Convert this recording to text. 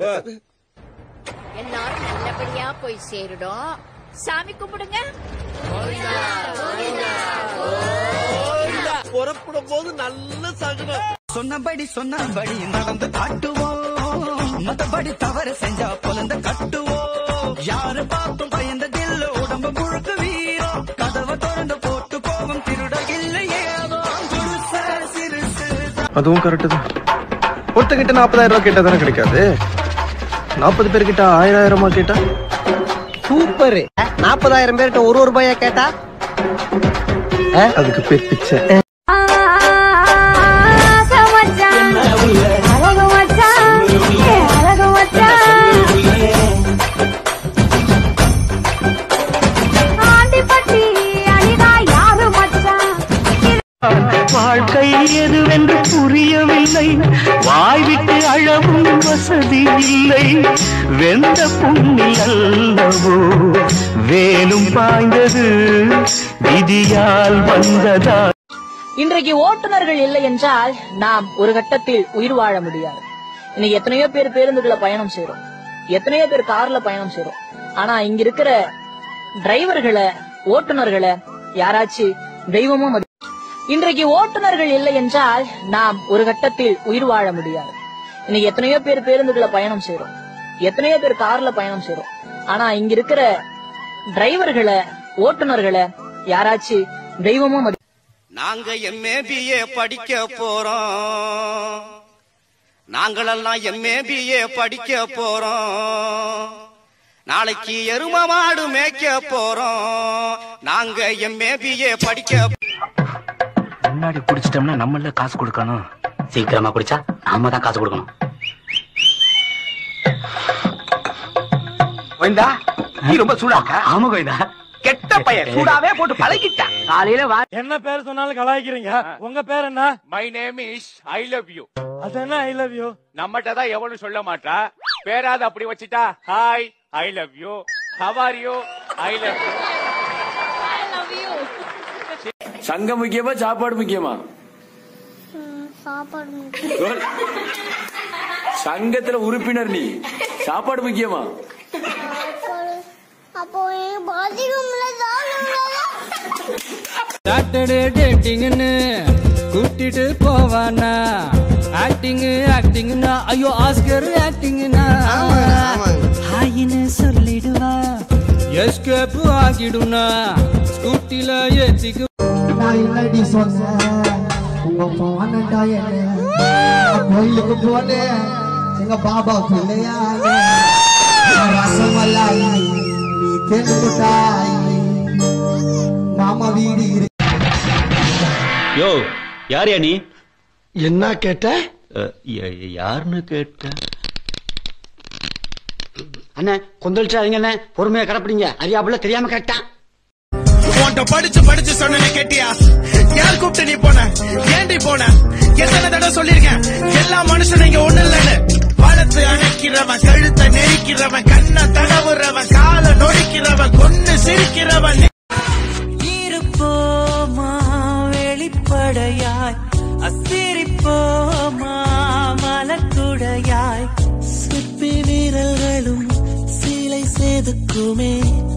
எல்லாரும் நல்லபடியா போய் சேருடும் சாமி கும்பிடுங்க புறப்படும் போது நல்ல சகுனம் சொன்னபடி சொன்னபடி நடந்து காட்டுவோம் மத்தபடி தவறு செஞ்சா பொலந்த கட்டுவோம் யாரு பார்த்தும் பயந்ததில்ல உடம்பு முழுக்க வீரம் கதவை திறந்து போட்டு போவோம் திருட இல்லையே குடிசை சிறுசு அதுவும் கரெக்டு தான் ஒருத்தங்கிட்ட நாற்பதாயிரம் ரூபாய் கேட்டா தானே கிடைக்காது நாற்பது பேர் கிட்ட ஆயிரம் ஆயிரமா கேட்டா சூப்பர் நாற்பதாயிரம் பேர்கிட்ட ஒரு ரூபாயா கேட்டா அதுக்கு பேர் பிச்சை வாழ்க்கை எதுவென்று புரியவில்லை வாய்விட்டு அழவும் வசதி இல்லை வெந்த புண்ணி அல்லவோ வேலும் பாய்ந்தது விதியால் வந்ததா இன்றைக்கு ஓட்டுநர்கள் இல்லை என்றால் நாம் ஒரு கட்டத்தில் உயிர் வாழ முடியாது இன்னைக்கு எத்தனையோ பேர் பேருந்துகளை பயணம் செய்றோம் எத்தனையோ பேர் கார்ல பயணம் செய்றோம் ஆனா இங்க இருக்கிற டிரைவர்களை ஓட்டுநர்களை யாராச்சும் தெய்வமும் மதி- இன்றைக்கு ஓட்டுநர்கள் இல்லை என்றால் நாம் ஒரு கட்டத்தில் உயிர் வாழ முடியாது இன்னைக்கு எத்தனையோ பேர் பேருந்துகளை பயணம் செய்றோம் எத்தனையோ பேர் கார்ல பயணம் செய்றோம் ஆனா இங்க இருக்கிற டிரைவர்களை ஓட்டுநர்களை யாராச்சும் தெய்வமும் மதி- நாங்க எம்ஏ பிஏ படிக்க போறோம் நாங்களெல்லாம் எம்ஏ பிஏ படிக்க போறோம் நாளைக்கு எரும மாடு மேய்க்க போறோம் நாங்க எம்ஏ பிஏ படிக்க முன்னாடி குடிச்சிட்டோம்னா நம்மள காசு கொடுக்கணும் சீக்கிரமா குடிச்சா நாம தான் காசு கொடுக்கணும் கோயந்தா நீ ரொம்ப சூடாக்கா ஆமா கோயந்தா கெட்ட பையன் சூடாவே போட்டு பழகிட்டான் காலையில வா என்ன பேர் சொன்னாலும் கலாய்க்கிறீங்க உங்க பேர் என்ன my name is I love you அது என்ன ஐ லவ் யூ நம்மகிட்ட தான் எவனும் சொல்ல மாட்டா பேராத அப்படி வச்சுட்டா hi I love you how are you I love you சங்கம் முக்கியமா சாப்பாடு முக்கியமா சங்கத்துல உறுப்பினர் நீ சாப்பாடு முக்கியமா சாட்டர்டே டேட்டிங்னு கூட்டிட்டு போவானா ஆக்டிங் ஆக்டிங்னா ஐயோ ஆஸ்கர் ஆக்டிங்னா ஹாயின்னு சொல்லிடுவா எஸ்கேப் ஆகிடுனா ஸ்கூட்டில ஏத்திக்கு என்னடி சொன்ன உங்க போனடா என்ன கோயிலுக்கு போனேன் எங்க பாபா பிள்ளையா ரசமல்லாய் நீ தென்னுட்டாய் மாமா வீடு இருக்கு யோ யார் நீ என்ன கேட்ட யாருன்னு கேட்ட அண்ணே கொந்தளிச்சாதீங்க அண்ணே பொறுமையா கடப்பிடிங்க அறியாப்புல தெரியாம கேட்டான் உன்கிட்ட படிச்சு படிச்சு சொன்ன கேட்டியா யார் கூப்பிட்டு நீ போன ஏண்டி போன எத்தனை தடவை சொல்லிருக்கேன் எல்லா மனுஷனும் இங்க ஒண்ணு இல்லைன்னு வளர்த்து அணைக்கிறவன் கழுத்தை நெரிக்கிறவன் கண்ணை தடவுறவன் காலை நொடிக்கிறவன் கொன்னு சிரிக்கிறவன் இருப்போமா வெளிப்படையாய் அசிரிப்போமா மலக்குடையாய் சிப்பி வீரர்களும் சிலை செதுக்குமே